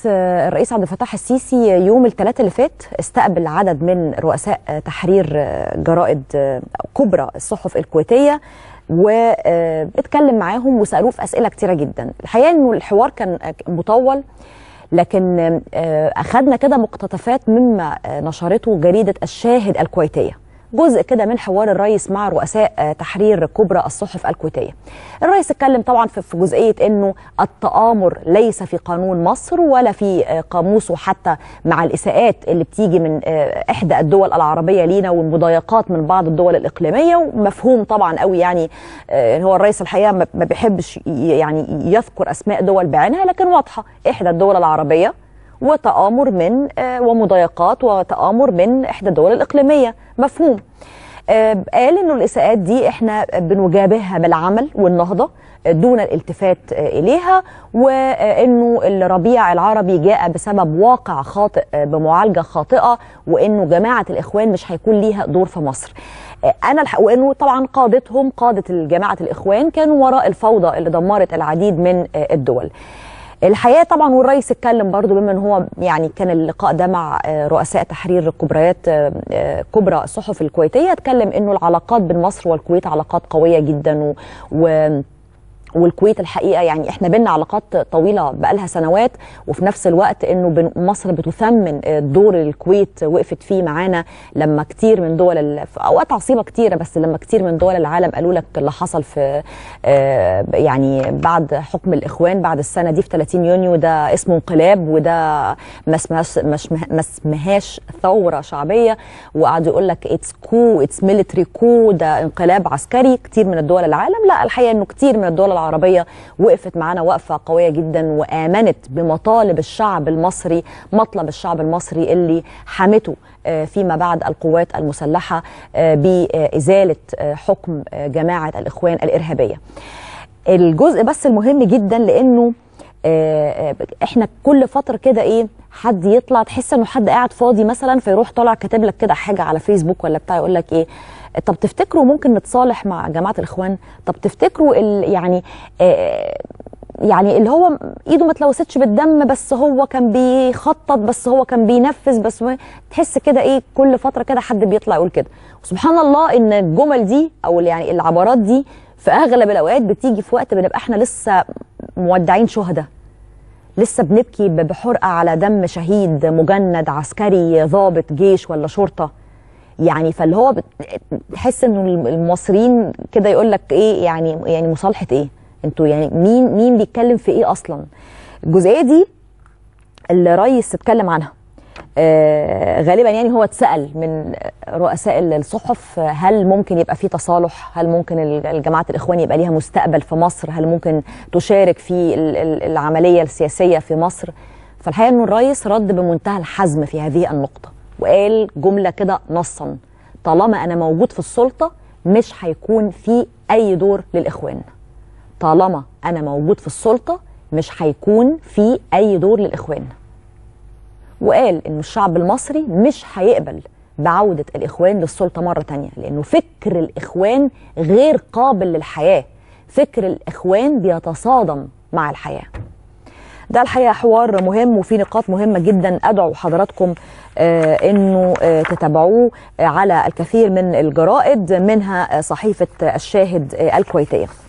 الرئيس عبد الفتاح السيسي يوم الثلاثاء اللي فات استقبل عدد من رؤساء تحرير جرائد كبرى الصحف الكويتيه واتكلم معاهم وسالوه في اسئله كتيره جدا الحقيقه انه الحوار كان مطول لكن اخذنا كده مقتطفات مما نشرته جريده الشاهد الكويتيه جزء كده من حوار الرئيس مع رؤساء تحرير كبرى الصحف الكويتيه. الرئيس اتكلم طبعا في جزئيه انه التآمر ليس في قانون مصر ولا في قاموسه حتى مع الاساءات اللي بتيجي من احدى الدول العربيه لينا والمضايقات من بعض الدول الاقليميه ومفهوم طبعا قوي يعني هو الرئيس الحقيقه ما بيحبش يعني يذكر اسماء دول بعينها لكن واضحه احدى الدول العربيه وتآمر من ومضايقات وتآمر من إحدى الدول الإقليمية مفهوم قال إنه الإساءات دي إحنا بنجابهها بالعمل والنهضة دون الالتفات إليها وإنه الربيع العربي جاء بسبب واقع خاطئ بمعالجة خاطئة وإنه جماعة الإخوان مش هيكون ليها دور في مصر انا الحق وانه طبعا قادتهم قاده جماعه الاخوان كانوا وراء الفوضى اللي دمرت العديد من الدول الحقيقه طبعا والرئيس اتكلم برضو بما ان هو يعني كان اللقاء ده مع رؤساء تحرير كبريات كبرى الصحف الكويتيه اتكلم انه العلاقات بين مصر والكويت علاقات قويه جدا و, و والكويت الحقيقه يعني احنا بينا علاقات طويله بقالها سنوات وفي نفس الوقت انه مصر بتثمن الدور اللي الكويت وقفت فيه معانا لما كتير من دول في اوقات عصيبه كتيره بس لما كتير من دول العالم قالوا لك اللي حصل في يعني بعد حكم الاخوان بعد السنه دي في 30 يونيو ده اسمه انقلاب وده ما اسمهاش ما اسمهاش ثوره شعبيه وقعدوا يقول لك اتس كو اتس ميليتري كو ده انقلاب عسكري كتير من الدول العالم لا الحقيقه انه كتير من الدول العربيه وقفت معانا وقفه قويه جدا وامنت بمطالب الشعب المصري مطلب الشعب المصري اللي حمته فيما بعد القوات المسلحه بازاله حكم جماعه الاخوان الارهابيه. الجزء بس المهم جدا لانه احنا كل فتره كده ايه حد يطلع تحس انه حد قاعد فاضي مثلا فيروح طالع كاتب لك كده حاجه على فيسبوك ولا بتاع يقول لك ايه طب تفتكروا ممكن نتصالح مع جماعه الاخوان طب تفتكروا يعني آه يعني اللي هو ايده ما اتلوثتش بالدم بس هو كان بيخطط بس هو كان بينفذ بس تحس كده ايه كل فتره كده حد بيطلع يقول كده وسبحان الله ان الجمل دي او يعني العبارات دي في اغلب الاوقات بتيجي في وقت بنبقى احنا لسه مودعين شهداء لسه بنبكي بحرقه على دم شهيد مجند عسكري ضابط جيش ولا شرطه يعني فاللي هو تحس انه المصريين كده يقول لك ايه يعني يعني مصالحه ايه انتوا يعني مين مين بيتكلم في ايه اصلا الجزئيه دي الرئيس اتكلم عنها آه غالبا يعني هو اتسال من رؤساء الصحف هل ممكن يبقى في تصالح هل ممكن الجماعه الاخوان يبقى ليها مستقبل في مصر هل ممكن تشارك في العمليه السياسيه في مصر فالحقيقه انه الرئيس رد بمنتهى الحزم في هذه النقطه وقال جمله كده نصا طالما انا موجود في السلطه مش هيكون في اي دور للاخوان طالما انا موجود في السلطه مش هيكون في اي دور للاخوان وقال ان الشعب المصري مش هيقبل بعودة الإخوان للسلطة مرة تانية لأنه فكر الإخوان غير قابل للحياة فكر الإخوان بيتصادم مع الحياة ده الحقيقه حوار مهم وفي نقاط مهمه جدا ادعو حضراتكم آه انه آه تتابعوه آه على الكثير من الجرائد منها صحيفه الشاهد الكويتيه